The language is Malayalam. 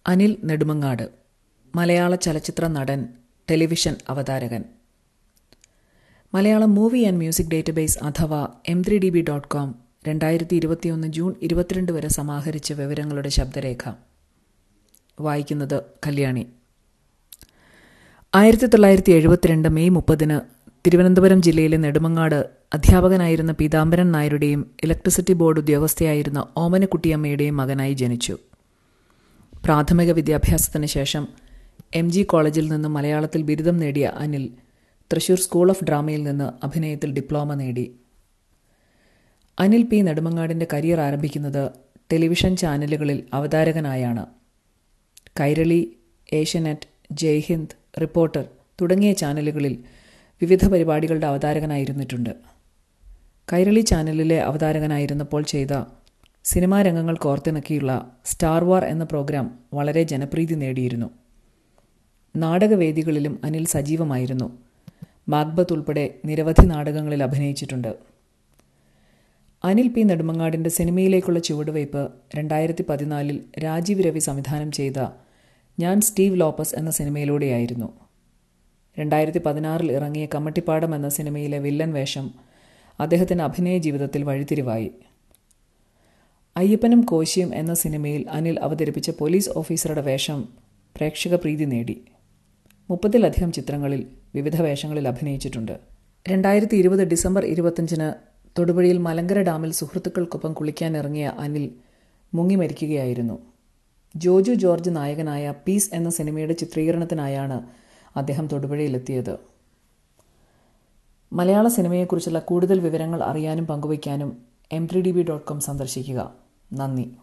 അനിൽ നെടുമങ്ങാട് മലയാള ചലച്ചിത്ര നടൻ ടെലിവിഷൻ അവതാരകൻ Malayalam movie and music database അഥവാ M three D B dot com രണ്ടായിരത്തി ഇരുപത്തിയൊന്ന് ജൂൺ ഇരുപത്തിരണ്ട് വരെ സമാഹരിച്ച വിവരങ്ങളുടെ ശബ്ദരേഖ വായിക്കുന്നത് കല്യാണി ആയിരത്തി തൊള്ളായിരത്തി എഴുപത്തിരണ്ട് മെയ് മുപ്പതിന് തിരുവനന്തപുരം ജില്ലയിലെ നെടുമങ്ങാട് അധ്യാപകനായിരുന്ന പീതാംബരൻ നായരുടെയും ഇലക്ട്രിസിറ്റി ബോർഡ് ഉദ്യോഗസ്ഥയായിരുന്ന ഓമനക്കുട്ടിയമ്മയുടെയും മകനായി ജനിച്ചു പ്രാഥമിക വിദ്യാഭ്യാസത്തിന് ശേഷം എം ജി കോളേജിൽ നിന്ന് മലയാളത്തിൽ ബിരുദം നേടിയ അനിൽ തൃശൂർ സ്കൂൾ ഓഫ് ഡ്രാമയിൽ നിന്ന് അഭിനയത്തിൽ ഡിപ്ലോമ നേടി അനിൽ പി നെടുമങ്ങാടിൻ്റെ കരിയർ ആരംഭിക്കുന്നത് ടെലിവിഷൻ ചാനലുകളിൽ അവതാരകനായാണ് കൈരളി ഏഷ്യനെറ്റ് ജയ്ഹിന്ദ് റിപ്പോർട്ടർ തുടങ്ങിയ ചാനലുകളിൽ വിവിധ പരിപാടികളുടെ അവതാരകനായിരുന്നിട്ടുണ്ട് കൈരളി ചാനലിലെ അവതാരകനായിരുന്നപ്പോൾ ചെയ്ത സിനിമാ രംഗങ്ങൾ കോർത്തിണക്കിയുള്ള സ്റ്റാർ വാർ എന്ന പ്രോഗ്രാം വളരെ ജനപ്രീതി നേടിയിരുന്നു നാടകവേദികളിലും അനിൽ സജീവമായിരുന്നു മാക്ബത്ത് ഉൾപ്പെടെ നിരവധി നാടകങ്ങളിൽ അഭിനയിച്ചിട്ടുണ്ട് അനിൽ പി നെടുമങ്ങാടിൻ്റെ സിനിമയിലേക്കുള്ള ചുവടുവയ്പ് രണ്ടായിരത്തി പതിനാലിൽ രാജീവ് രവി സംവിധാനം ചെയ്ത ഞാൻ സ്റ്റീവ് ലോപ്പസ് എന്ന സിനിമയിലൂടെയായിരുന്നു രണ്ടായിരത്തി പതിനാറിൽ ഇറങ്ങിയ കമ്മട്ടിപ്പാടം എന്ന സിനിമയിലെ വില്ലൻ വേഷം അദ്ദേഹത്തിൻ്റെ അഭിനയ ജീവിതത്തിൽ വഴിത്തിരിവായി അയ്യപ്പനും കോശിയും എന്ന സിനിമയിൽ അനിൽ അവതരിപ്പിച്ച പോലീസ് ഓഫീസറുടെ വേഷം പ്രേക്ഷക പ്രീതി നേടി മുപ്പതിലധികം ചിത്രങ്ങളിൽ വിവിധ വേഷങ്ങളിൽ അഭിനയിച്ചിട്ടുണ്ട് രണ്ടായിരത്തി ഇരുപത് ഡിസംബർ ഇരുപത്തഞ്ചിന് തൊടുപുഴയിൽ മലങ്കര ഡാമിൽ സുഹൃത്തുക്കൾക്കൊപ്പം കുളിക്കാനിറങ്ങിയ അനിൽ മുങ്ങി മരിക്കുകയായിരുന്നു ജോജു ജോർജ് നായകനായ പീസ് എന്ന സിനിമയുടെ ചിത്രീകരണത്തിനായാണ് അദ്ദേഹം തൊടുപുഴയിലെത്തിയത് മലയാള സിനിമയെക്കുറിച്ചുള്ള കൂടുതൽ വിവരങ്ങൾ അറിയാനും പങ്കുവയ്ക്കാനും M three D B dot com സന്ദർശിക്കുക നന്ദി